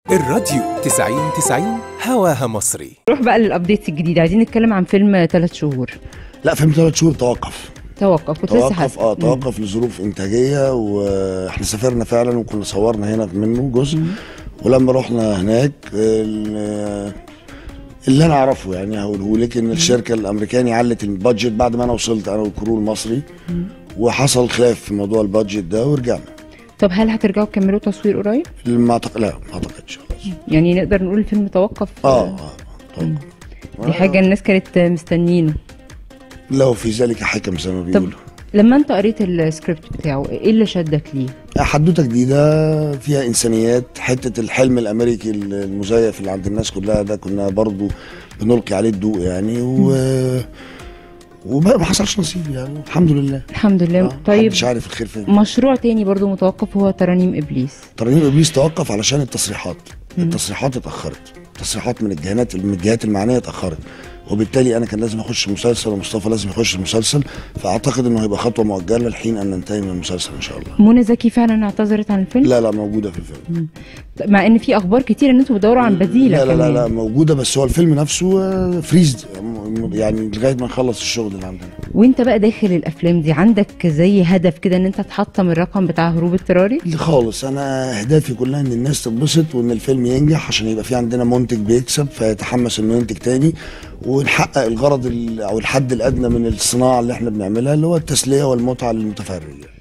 الراديو 90 90 هواها مصري نروح بقى للابديتس الجديده عايزين نتكلم عن فيلم ثلاث شهور لا فيلم ثلاث شهور توقف توقف كنت لسه توقف حاسه اه توقف لظروف انتاجيه واحنا سافرنا فعلا وكنا صورنا هنا منه جزء ولما رحنا هناك ال- اللي انا اعرفه يعني هقوله لك ان الشركه الامريكاني علت البادجت بعد ما انا وصلت انا والكرو المصري وحصل خلاف في موضوع البادجت ده ورجعنا طب هل هترجعوا تكملوا تصوير قريب ما اعتقد لا ما اعتقدش خلاص يعني نقدر نقول الفيلم توقف اه اه توقف. دي حاجه الناس كانت مستنيينه لو في ذلك حكم زي ما طب بيقولوا لما انت قريت السكريبت بتاعه ايه اللي شدك ليه حدوته جديده فيها انسانيات حته الحلم الامريكي المزيف اللي عند الناس كلها ده كنا برضو بنلقي عليه الضوء يعني و وما ما حصلش نصيب يعني الحمد لله الحمد لله آه، طيب محدش عارف الخير فين مشروع تاني برضو متوقف هو ترانيم ابليس ترانيم ابليس توقف علشان التصريحات التصريحات اتاخرت التصريحات من الجهات من الجهات المعنيه اتاخرت وبالتالي انا كان لازم اخش مسلسل ومصطفى لازم يخش المسلسل فاعتقد انه هيبقى خطوه مؤجله لحين ان ننتهي من المسلسل ان شاء الله منى زكي فعلا اعتذرت عن الفيلم لا لا موجوده في الفيلم مع ان في اخبار كتير ان انتوا بتدوروا عن بديله لا لا لا, كمان. لا موجوده بس هو الفيلم نفسه آه، فريزد يعني لغايه ما نخلص الشغل اللي عندنا وانت بقى داخل الافلام دي عندك زي هدف كده ان انت تحطم الرقم بتاع هروب اضطراري خالص انا اهدافي كلها ان الناس تتبسط وان الفيلم ينجح عشان يبقى في عندنا منتج بيكسب فيتحمس انه ينتج تاني ونحقق الغرض ال- او الحد الادنى من الصناعه اللي احنا بنعملها اللي هو التسليه والمتعه للمتفرج